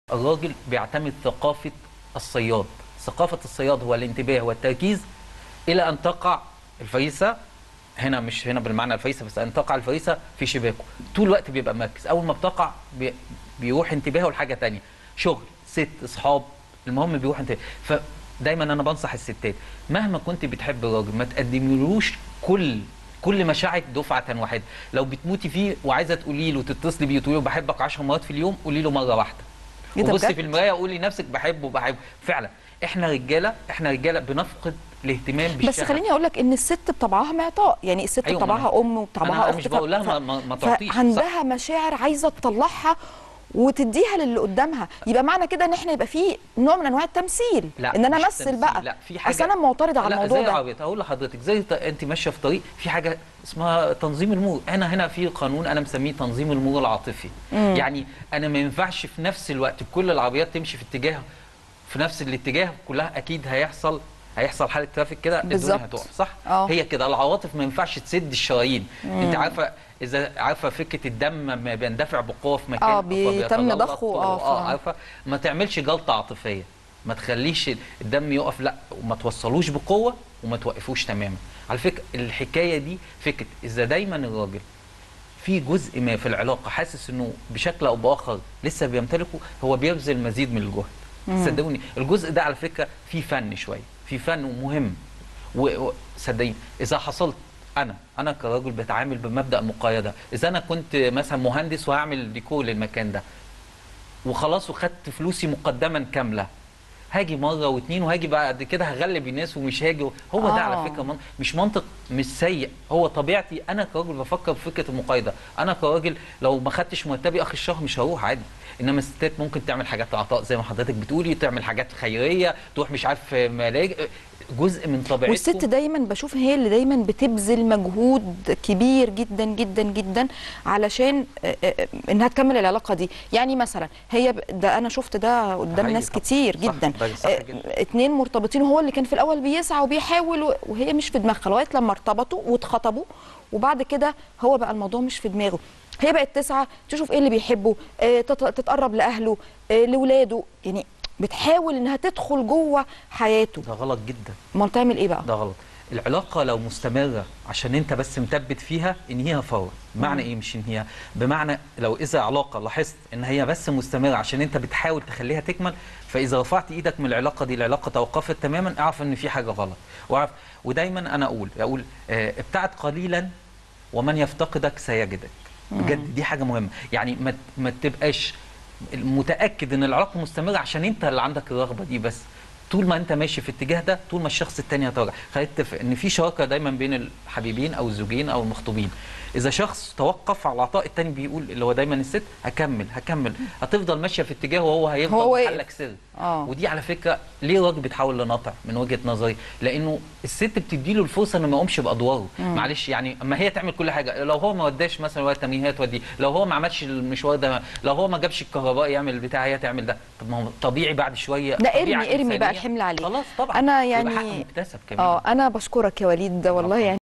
الراجل بيعتمد ثقافة الصياد ثقافة الصياد هو الانتباه والتركيز إلى أن تقع الفريسة هنا مش هنا بالمعنى الفريسة بس أن تقع الفريسة في شباكه طول الوقت بيبقى مركز أول ما بتقع بي بيروح انتباهه لحاجة تانية شغل ست أصحاب المهم بيروح انتباه فدايما أنا بنصح الستات مهما كنت بتحب الراجل ما تقدملوش كل كل مشاعرك دفعة واحدة لو بتموتي فيه وعايزة تقولي له تتصلي بيه وتقولي له بحبك 10 مرات في اليوم قولي له مرة واحدة إيه ده وبصي بجد؟ في المرايه وقولي لنفسك بحبه بحبه فعلا احنا رجاله احنا رجاله بنفقد الاهتمام بس بالشهوة. خليني اقول لك ان الست بطبعها معطاء يعني الست أيوة، أيوة ما بطبعها أنا- ام وبطبعها أنا اخت مش بقول لها ف- ما- ما- ما تعطيش، فعندها مشاعر عايزه تطلعها وتديها للي قدامها يبقى معنى كده ان احنا يبقى في نوع من انواع التمثيل لا ان انا مش امثل تمثيل، بقى لا في حاجه اصل انا معترضه على لا الموضوع زي ده العربيات اقول لحضرتك زي ط- انت ماشيه في طريق في حاجه اسمها تنظيم المرور انا هنا في قانون انا مسميه تنظيم المرور العاطفي يعني انا ما ينفعش في نفس الوقت كل العربيات تمشي في اتجاه في نفس الاتجاه كلها اكيد هيحصل هيحصل حاله ترافيك كده الدنيا بالظبط. هتقف صح آه. هي كده العواطف ما ينفعش تسد الشرايين انت عارفه اذا عارفه فكره الدم ما بيندفع بقوه في مكان آه، بيتم فبيتجلط ضخه، آه، اه فعلا. عارفه ما تعملش جلطه عاطفيه ما تخليش الدم يقف لا وما توصلوش بقوه وما توقفوش تماما على فكره الحكايه دي فكره اذا دايما الراجل في جزء ما في العلاقه حاسس انه بشكل او باخر لسه بيمتلكه هو بيبذل مزيد من الجهد صدقوني الجزء ده على فكره فيه فن شويه في فن ومهم وصدقيني اذا حصلت انا انا كراجل بتعامل بمبدا المقايضه اذا انا كنت مثلا مهندس وهعمل ديكور للمكان ده وخلاص وخدت فلوسي مقدما كامله هاجي مره واتنين وهاجي بعد كده هغلب الناس ومش هاجي هو ده آه. على فكره من مش منطق مش سيء هو طبيعتي انا كراجل بفكر بفكره المقايضه انا كراجل لو ما خدتش مرتبي اخر الشهر مش هروح عادي انما الستات ممكن تعمل حاجات عطاء زي ما حضرتك بتقولي تعمل حاجات خيريه تروح مش عارف ملاج جزء من طبيعتكم والست دايما بشوف هي اللي دايما بتبذل مجهود كبير جدا جدا جدا علشان آه، آه، انها تكمل العلاقه دي يعني مثلا هي ب- ده انا شفت ده قدام حقيقي ناس طبعاً. كتير صح، جدا ده صح آه، جداً. اتنين مرتبطين وهو اللي كان في الاول بيسعى وبيحاول و- وهي مش في دماغها لغايه لما ارتبطوا واتخطبوا وبعد كده هو بقى الموضوع مش في دماغه هي بقت تسعى تشوف ايه اللي بيحبه آه، تت- تتقرب لاهله آه، لاولاده يعني بتحاول انها تدخل جوه حياته ده غلط جدا امال تعمل ايه بقى ده غلط العلاقة لو مستمرة عشان انت بس مثبت فيها انهيها فورا بمعنى ايه مش انهيها بمعنى لو اذا علاقة لاحظت ان هي بس مستمرة عشان انت بتحاول تخليها تكمل فاذا رفعت ايدك من العلاقة دي العلاقة توقفت تماما اعرف ان في حاجة غلط واعرف ودايما انا اقول اقول آه، ابتعد قليلا ومن يفتقدك سيجدك بجد دي حاجة مهمة يعني ما ما تبقاش متاكد ان العلاقه مستمره عشان انت اللي عندك الرغبه دي بس طول ما انت ماشي في الاتجاه ده طول ما الشخص التاني هتراجع خلينا نتفق ان في شراكه دايما بين الحبيبين او الزوجين او المخطوبين اذا شخص توقف على العطاء التاني بيقول اللي هو دايما الست هكمل هكمل هتفضل ماشيه في اتجاه وهو هيفضل هو واقف. محلك سر آه. ودي على فكره ليه الراجل بيتحول لناطع من وجهه نظري لانه الست بتديله الفرصه انه ما يقومش بادواره معلش يعني اما هي تعمل كل حاجه لو هو ما وداش مثلا وقت التمرين هي توديه لو هو ما عملش المشوار ده لو هو ما جابش الكهرباء يعمل البتاع هي تعمل ده طب ما هو طبيعي بعد شويه لا طبيعة ارمي ارمي بقى إنسانية. الحمل عليه خلاص طبعا انا يبقى يعني حق مكتسب كمان اه انا بشكرك يا وليد والله طبعاً. يعني